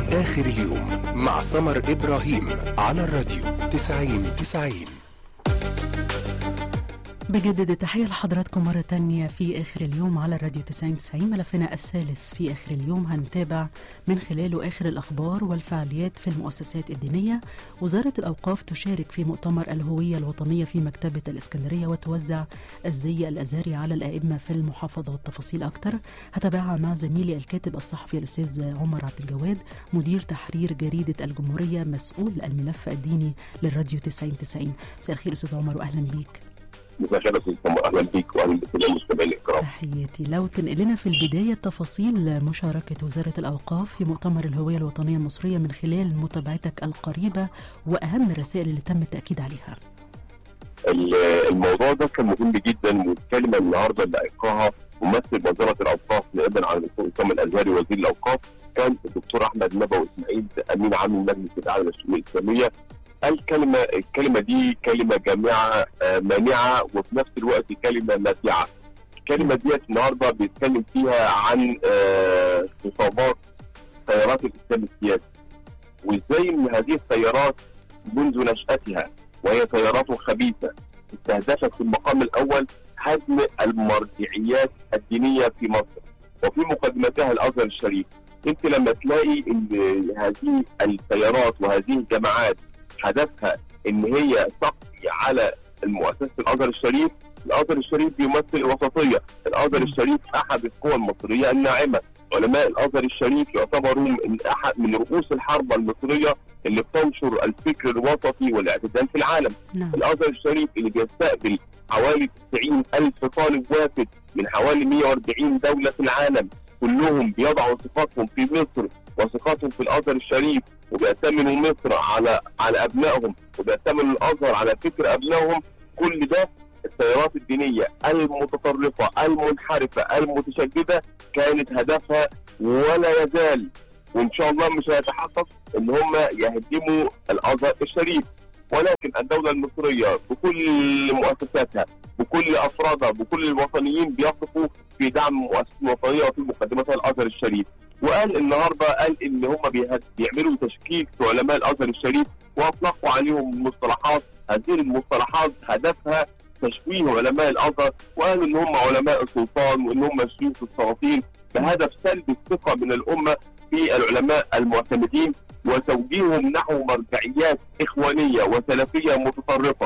آخر اليوم مع سمر إبراهيم على الراديو 90 90 بجدد التحية لحضراتكم مرة تانية في آخر اليوم على الراديو 90 90 ملفنا الثالث في آخر اليوم هنتابع من خلاله آخر الأخبار والفعاليات في المؤسسات الدينية وزارة الأوقاف تشارك في مؤتمر الهوية الوطنية في مكتبة الإسكندرية وتوزع الزي الأزهري على الأئمة في المحافظة والتفاصيل أكتر هتابعها مع زميلي الكاتب الصحفي الأستاذ عمر عبد الجواد مدير تحرير جريدة الجمهورية مسؤول الملف الديني للراديو 90 90 مساء الخير أستاذ عمر وأهلا بيك مساء الخير استاذ سمر اهلا بيك واهلا بكل المستمعين الكرام تحياتي لو تنقل لنا في البداية تفاصيل مشاركة وزارة الأوقاف في مؤتمر الهوية الوطنية المصرية من خلال متابعتك القريبة وأهم الرسائل اللي تم التأكيد عليها ال- الموضوع ده كان مهم جدا والكلمه النهارده اللي القاها ممثل وزاره الاوقاف نائبا عن الدكتور اسامه الازهري وزير الاوقاف كان الدكتور احمد نبوي اسماعيل امين عام مجلس الاعلى للشؤون الاسلاميه قال كلمه الكلمه دي كلمه جامعه آه، مانعه وفي نفس الوقت كلمه نافعه. الكلمه ديت النهارده بيتكلم فيها عن آه، خطابات تيارات الاسلام السياسي وازاي ان هذه التيارات منذ نشاتها وهي تيارات خبيثه استهدفت في المقام الاول هدم المرجعيات الدينيه في مصر وفي مقدمتها الازهر الشريف انت لما تلاقي ان هذه التيارات وهذه الجماعات هدفها ان هي تقضي على المؤسسه الازهر الشريف الازهر الشريف بيمثل الوسطيه الازهر الشريف احد القوى المصريه الناعمه علماء الازهر الشريف يعتبروا من احد من رؤوس الحرب المصريه اللي بتنشر الفكر الوسطي والاعتدال في العالم نعم الازهر الشريف اللي بيستقبل حوالي 90 الف طالب وافد من حوالي 140 دوله في العالم كلهم بيضعوا ثقتهم في مصر وثقتهم في الازهر الشريف وبيأتمنوا مصر على على ابنائهم وبيأتمنوا الازهر على فكر ابنائهم كل ده التيارات الدينيه المتطرفه المنحرفه المتشدده كانت هدفها ولا يزال وان شاء الله مش هيتحقق ان هم يهدموا الازهر الشريف ولكن الدوله المصريه بكل مؤسساتها بكل افرادها بكل الوطنيين بيقفوا في دعم المؤسسه الوطنيه وفي مقدمتها الازهر الشريف وقال النهارده قال ان هم بيهد- بيعملوا تشكيك في علماء الازهر الشريف واطلقوا عليهم مصطلحات هذه المصطلحات هدفها تشويه علماء الازهر وقالوا ان هم علماء السلطان وان هم شيوخ السلاطين بهدف سلب الثقه من الامه في العلماء المعتمدين وتوجيههم نحو مرجعيات اخوانيه وسلفيه متطرفه.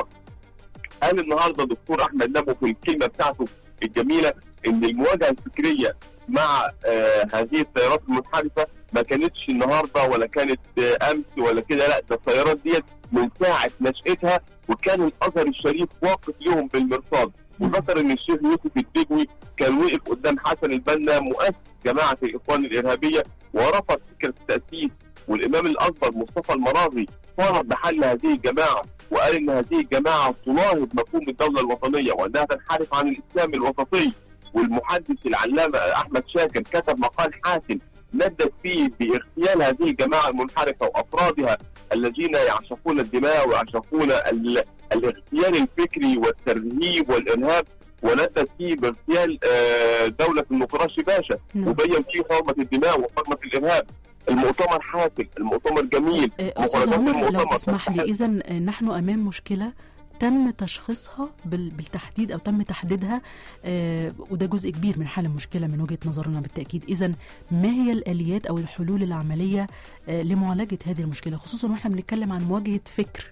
قال النهارده دكتور احمد نبو في الكلمه بتاعته الجميله ان المواجهه الفكريه مع آه هذه التيارات المنحرفه ما كانتش النهارده ولا كانت آه امس ولا كده لا ده التيارات ديت من ساعه نشاتها وكان الازهر الشريف واقف لهم بالمرصاد وذكر ان الشيخ يوسف الدجوي كان وقف قدام حسن البنا مؤسس جماعه الاخوان الارهابيه ورفض فكره التاسيس والامام الاكبر مصطفى المراغي طالب بحل هذه الجماعه وقال ان هذه الجماعه تناهض مفهوم الدوله الوطنيه وانها تنحرف عن الاسلام الوسطي والمحدث العلامه احمد شاكر كتب مقال حاسم ندد فيه باغتيال هذه الجماعه المنحرفه وافرادها الذين يعشقون الدماء ويعشقون ال- الاغتيال الفكري والترهيب والارهاب وندد فيه باغتيال آه، دوله النقراشي باشا نعم وبين فيه حرمه الدماء وحرمه الارهاب المؤتمر حافل المؤتمر جميل آه، أستاذ مخرجات عمر لو المؤتمر تسمح لي إذا نحن أمام مشكلة تم تشخيصها بال- بالتحديد أو تم تحديدها آه، وده جزء كبير من حل المشكلة من وجهة نظرنا بالتأكيد إذا ما هي الآليات أو الحلول العملية آه، لمعالجة هذه المشكلة خصوصا وإحنا بنتكلم عن مواجهة فكر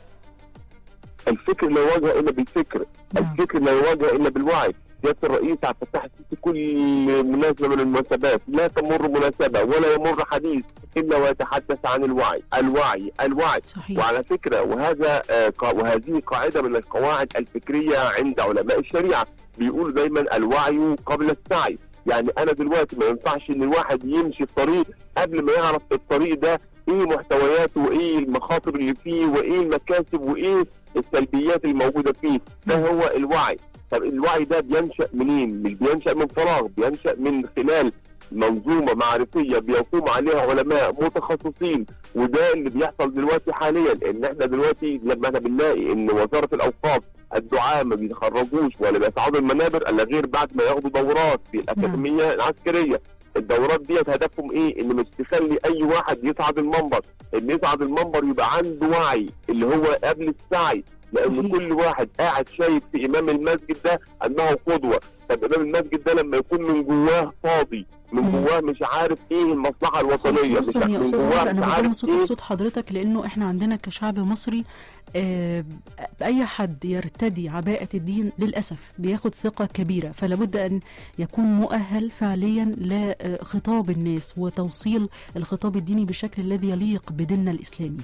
الفكر لا يواجه الا بالفكر نعم. الفكر لا يواجه الا بالوعي سياده الرئيس عبد الفتاح السيسي كل مناسبه من المناسبات لا تمر مناسبه ولا يمر حديث الا ويتحدث عن الوعي الوعي الوعي صحيح وعلى فكره وهذا آه، قا- وهذه قاعده من القواعد الفكريه عند علماء الشريعه بيقولوا دايما الوعي قبل السعي يعني انا دلوقتي ما ينفعش ان الواحد يمشي في طريق قبل ما يعرف الطريق ده ايه محتوياته وايه المخاطر اللي فيه وايه المكاسب وايه السلبيات الموجوده فيه ده هو الوعي طب الوعي ده بينشا منين؟ مش بينشا من فراغ بينشا من خلال منظومه معرفيه بيقوم عليها علماء متخصصين وده اللي بيحصل دلوقتي حاليا ان احنا دلوقتي لما احنا بنلاقي ان وزاره الاوقاف الدعاة ما بيتخرجوش ولا بيصعدوا المنابر الا غير بعد ما ياخدوا دورات في الاكاديميه العسكريه الدورات ديت هدفهم ايه؟ ان مش تخلي اي واحد يصعد المنبر، ان يصعد المنبر يبقى عنده وعي اللي هو قبل السعي، لان صحيح. كل واحد قاعد شايف في امام المسجد ده انه قدوه، طب امام المسجد ده لما يكون من جواه فاضي، من مم. جواه مش عارف ايه المصلحه الوطنيه، مش خصوصا يا من استاذ جواه عمر مش انا عارف بضم صوت ايه صوت حضرتك لانه احنا عندنا كشعب مصري آه، اي حد يرتدي عباءه الدين للاسف بياخد ثقه كبيره فلا بد ان يكون مؤهل فعليا لخطاب الناس وتوصيل الخطاب الديني بالشكل الذي يليق بديننا الاسلامي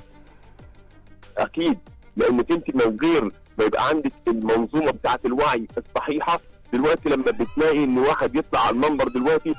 اكيد لانك انت لو غير ما يبقى عندك المنظومه بتاعه الوعي الصحيحه دلوقتي لما بتلاقي ان واحد يطلع على المنبر دلوقتي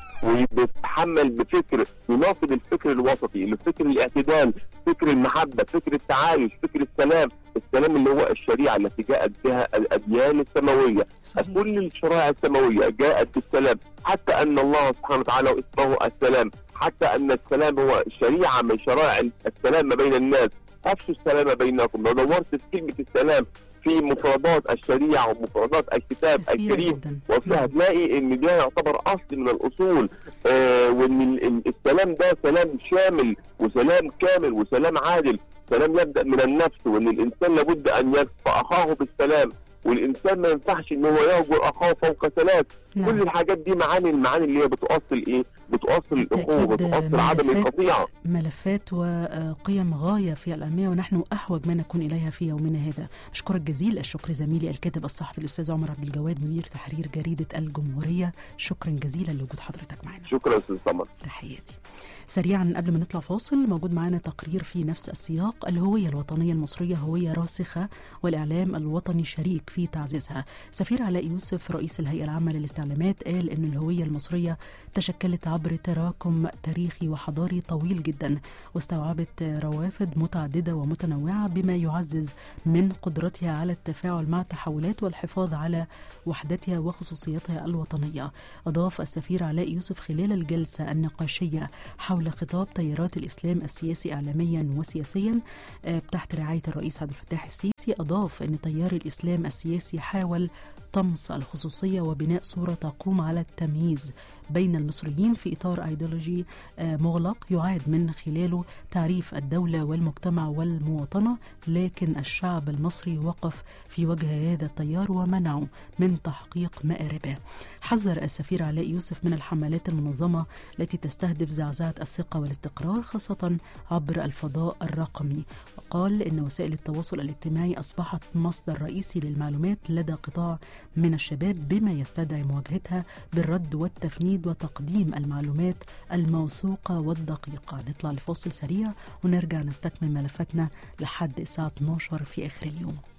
وبيتحمل بفكر يناقض الفكر الوسطي، الفكر الاعتدال، فكر المحبه، فكر التعايش، فكر السلام، السلام اللي هو الشريعه التي جاءت بها الاديان السماويه، صحيح. كل الشرائع السماويه جاءت بالسلام، حتى ان الله سبحانه وتعالى اسمه السلام، حتى ان السلام هو شريعه من شرائع السلام ما بين الناس، افشوا السلام بينكم، لو دورت في كلمه السلام في مفردات الشريعه ومفردات الكتاب كثيرة الكريم جدا وفيها هتلاقي ان ده يعتبر اصل من الاصول آه وان ال- ال- السلام ده سلام شامل وسلام كامل وسلام عادل سلام يبدا من النفس وان الانسان لابد ان يكفى اخاه بالسلام والانسان ما ينفعش ان هو يهجر اخاه فوق ثلاث كل نعم الحاجات دي معاني المعاني اللي هي بتؤصل ايه؟ بتؤصل الاخوه بالتأكيد بتؤصل عدم ملفات- القطيعه ملفات وقيم غاية في الأهمية ونحن أحوج ما نكون إليها في يومنا هذا أشكرك جزيل الشكر زميلي الكاتب الصحفي الأستاذ عمر عبد الجواد مدير تحرير جريدة الجمهورية شكرا جزيلا لوجود حضرتك معنا شكرا استاذ سمر تحياتي سريعا قبل ما نطلع فاصل موجود معانا تقرير في نفس السياق الهوية الوطنية المصرية هوية راسخة والإعلام الوطني شريك في تعزيزها سفير علاء يوسف رئيس الهيئة العامة للاستعلامات قال أن الهوية المصرية تشكلت عبر تراكم تاريخي وحضاري طويل جدا واستوعبت روافد متعددة ومتنوعة بما يعزز من قدرتها على التفاعل مع التحولات والحفاظ على وحدتها وخصوصيتها الوطنية أضاف السفير علاء يوسف خلال الجلسة النقاشية حول خطاب تيارات الإسلام السياسي إعلاميا وسياسيا آه، تحت رعاية الرئيس عبد الفتاح السيسي أضاف أن تيار الإسلام السياسي حاول طمس الخصوصية وبناء صورة تقوم على التمييز بين المصريين في إطار أيديولوجي آه، مغلق يعاد من خلاله تعريف الدولة والمجتمع والمواطنة لكن الشعب المصري وقف في وجه هذا التيار ومنعه من تحقيق مآربه حذر السفير علاء يوسف من الحملات المنظمة التي تستهدف زعزعة الثقة والاستقرار خاصة عبر الفضاء الرقمي وقال إن وسائل التواصل الاجتماعي أصبحت مصدر رئيسي للمعلومات لدى قطاع من الشباب بما يستدعي مواجهتها بالرد والتفنيد وتقديم المعلومات الموثوقة والدقيقة نطلع لفاصل سريع ونرجع نستكمل ملفاتنا لحد الساعة 12 في آخر اليوم